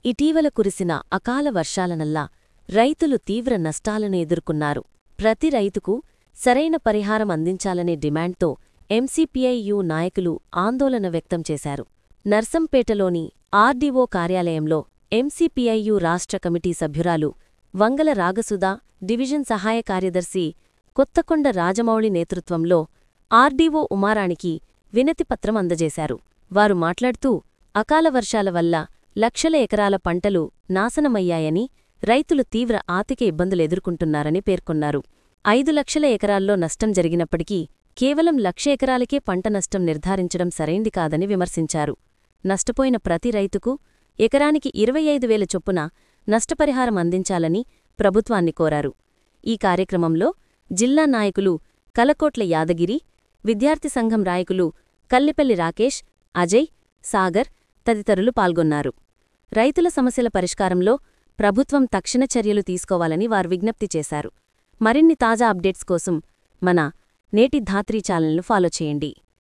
ఇటీవల కురిసిన అకాల వర్షాలనల్లా రైతులు తీవ్ర నష్టాలను ఎదుర్కొన్నారు ప్రతి రైతుకు సరైన పరిహారం అందించాలనే డిమాండ్తో ఎంసీపీఐయు నాయకులు ఆందోళన వ్యక్తం చేశారు నర్సంపేటలోని ఆర్డీఓ కార్యాలయంలో ఎంసీపీఐయు రాష్ట్ర కమిటీ సభ్యురాలు వంగల రాగసుధ డివిజన్ సహాయ కార్యదర్శి కొత్తకొండ రాజమౌళి నేతృత్వంలో ఆర్డీఓ ఉమారాణికి వినతిపత్రం అందజేశారు వారు మాట్లాడుతూ అకాల వర్షాల వల్ల లక్షల ఎకరాల పంటలు నాశనమయ్యాయని రైతులు తీవ్ర ఆర్థిక ఇబ్బందులెదుర్కొంటున్నారని పేర్కొన్నారు ఐదు లక్షల ఎకరాల్లో నష్టం జరిగినప్పటికీ కేవలం లక్ష ఎకరాలకే పంట నష్టం నిర్ధారించడం సరైంది కాదని విమర్శించారు నష్టపోయిన ప్రతి రైతుకు ఎకరానికి ఇరవై ఐదు వేల చొప్పున నష్టపరిహారం అందించాలని ప్రభుత్వాన్ని కోరారు ఈ కార్యక్రమంలో జిల్లా నాయకులు కలకోట్ల యాదగిరి విద్యార్థి సంఘం నాయకులు కల్లిపల్లి రాకేష్ అజయ్ సాగర్ తదితరులు పాల్గొన్నారు రైతుల సమస్యల పరిష్కారంలో ప్రభుత్వం తక్షణ చర్యలు తీసుకోవాలని వారు విజ్ఞప్తి చేశారు మరిన్ని తాజా అప్డేట్స్ కోసం మన నేటి ధాత్రీ ఛానల్ను ఫాలో చేయండి